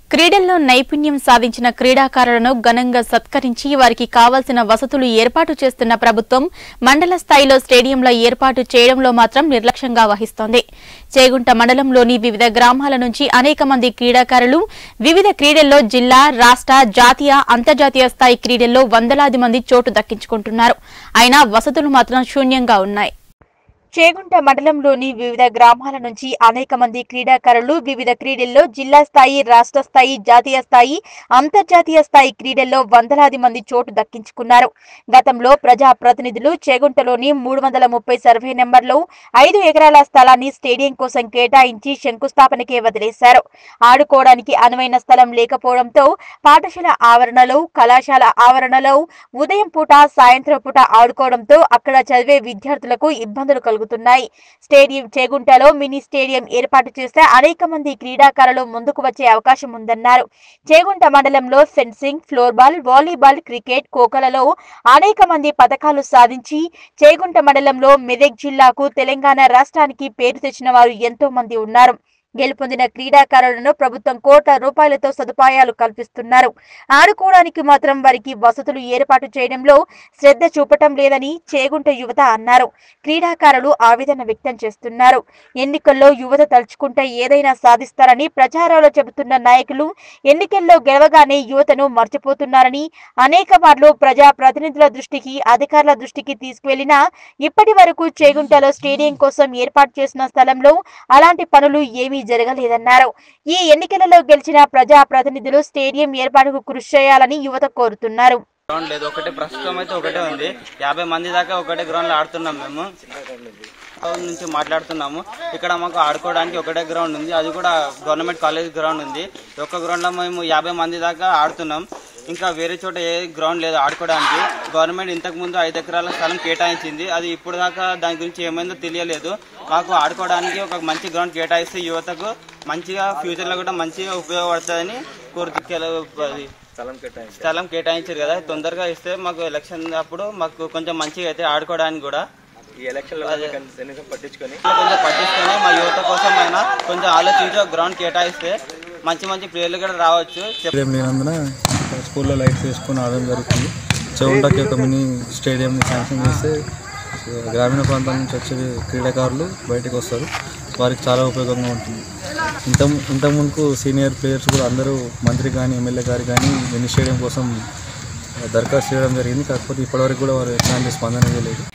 క్రీడల్లో నైపుణ్యం సాధించిన క్రీడాకారులను ఘనంగా సత్కరించి వారికి కావాల్సిన వసతులు ఏర్పాటు చేస్తున్న ప్రభుత్వం మండల స్థాయిలో స్టేడియంల ఏర్పాటు చేయడంలో మాత్రం నిర్లక్ష్యంగా వహిస్తోంది చేగుంట మండలంలోని వివిధ గ్రామాల నుంచి అనేక మంది క్రీడాకారులు వివిధ క్రీడల్లో జిల్లా రాష్ట్ర జాతీయ అంతర్జాతీయ స్థాయి క్రీడల్లో వందలాది మంది చోటు దక్కించుకుంటున్నారు అయినా వసతులు మాత్రం శూన్యంగా ఉన్నాయి చేగుంట మండలంలోని వివిధ గ్రామాల నుంచి అనేక మంది క్రీడాకారులు వివిధ క్రీడల్లో జిల్లా స్థాయి రాష్ట్ర స్థాయి జాతీయ స్థాయి అంతర్జాతీయ స్థాయి క్రీడల్లో వందలాది మంది చోటు దక్కించుకున్నారు గతంలో ప్రజా ప్రతినిధులు చేగుంటలోని మూడు వందల ముప్పై సర్వే నెంబర్లో ఐదు ఎకరాల స్థలాన్ని స్టేడియం కోసం కేటాయించి శంకుస్థాపనకే వదిలేశారు ఆడుకోవడానికి అనువైన స్థలం లేకపోవడంతో పాఠశాల ఆవరణలో కళాశాల ఆవరణలో ఉదయం పూట సాయంత్రం పూట ఆడుకోవడంతో అక్కడ చదివే విద్యార్థులకు ఇబ్బందులు కలుగుతున్నాయి స్టేడియం చేగుంటలో మినీ స్టేడియం ఏర్పాటు చేస్తే అనేక మంది క్రీడాకారులు ముందుకు వచ్చే అవకాశం ఉందన్నారు చేగుంట మండలంలో ఫెన్సింగ్ ఫ్లోర్బాల్ వాలీబాల్ క్రికెట్ కోకలలో అనేక మంది పథకాలు సాధించి చేగుంట మండలంలో మెదక్ జిల్లాకు తెలంగాణ రాష్ట్రానికి పేరు తెచ్చిన వారు ఎంతో మంది ఉన్నారు గెలుపొందిన క్రీడాకారులను ప్రభుత్వం కోట్ల రూపాయలతో సదుపాయాలు కల్పిస్తున్నారు ఆడుకోవడానికి మాత్రం వారికి వసతులు ఏర్పాటు చేయడంలో శ్రద్ధ చూపటం లేదని చేగుంట యువత అన్నారు క్రీడాకారులు ఆవేదన వ్యక్తం చేస్తున్నారు ఎన్నికల్లో యువత తలుచుకుంటే ఏదైనా సాధిస్తారని ప్రచారాలు చెబుతున్న నాయకులు ఎన్నికల్లో గెలవగానే యువతను మర్చిపోతున్నారని అనేక మార్లు ప్రజా ప్రతినిధుల దృష్టికి అధికారుల దృష్టికి తీసుకువెళ్లినా ఇప్పటి వరకు చేగుంటలో స్టేడియం కోసం ఏర్పాటు చేసిన స్థలంలో అలాంటి పనులు ఏమీ జరగలేదన్నారు ఈ ఎన్నికలలో గెలిచిన ప్రజా ప్రతినిధులు స్టేడియం ఏర్పాటుకు కృషి చేయాలని యువత కోరుతున్నారు గ్రౌండ్ లేదు ఒకటి ప్రస్తుతం అయితే ఒకటే ఉంది యాభై మంది దాకా ఒకటే గ్రౌండ్ లో ఆడుతున్నాం మేము టౌన్ నుంచి మాట్లాడుతున్నాము ఇక్కడ మాకు ఆడుకోవడానికి ఒకటే గ్రౌండ్ ఉంది అది కూడా గవర్నమెంట్ కాలేజ్ గ్రౌండ్ ఉంది ఒక్క గ్రౌండ్ లో మేము యాభై మంది దాకా ఆడుతున్నాం ఇంకా వేరే చోట ఏ గ్రౌండ్ లేదు ఆడుకోవడానికి గవర్నమెంట్ ఇంతకు ముందు ఐదు ఎకరాల స్థలం కేటాయించింది అది ఇప్పుడు దాకా దాని గురించి ఏమైందో తెలియలేదు మాకు ఆడుకోవడానికి ఒక మంచి గ్రౌండ్ కేటాయిస్తే యువతకు మంచిగా ఫ్యూచర్ లో కూడా మంచిగా ఉపయోగపడుతుందని కోరుతు అది స్థలం కేటాయించారు కదా తొందరగా ఇస్తే మాకు ఎలక్షన్ అప్పుడు మాకు కొంచెం మంచిగా అయితే ఆడుకోవడానికి కూడా ఈ ఎలక్షన్ లో కనీసం పట్టించుకొని కొంచెం పట్టించుకొని మా యువత కోసం అయినా కొంచెం ఆలోచించి ఒక గ్రౌండ్ కేటాయిస్తే మంచి మంచి ప్లేయర్లు కూడా రావచ్చు చెప్- స్టేడియం లేనందున స్కూల్లో లైట్స్ వేసుకొని ఆడడం జరుగుతుంది చెవుంటకి ఒక మినీ స్టేడియంని శాంక్షన్ చేస్తే గ్రామీణ ప్రాంతం నుంచి వచ్చే క్రీడాకారులు బయటకు వస్తారు వారికి చాలా ఉపయోగంగా ఉంటుంది ఇంత ఇంతకుముందుకు సీనియర్ ప్లేయర్స్ కూడా అందరూ మంత్రి కానీ ఎమ్మెల్యే గారు కానీ మినీ స్టేడియం కోసం దరఖాస్తు చేయడం జరిగింది కాకపోతే ఇప్పటివరకు కూడా వారు ఎట్లాంటి స్పందన ఇవ్వలేదు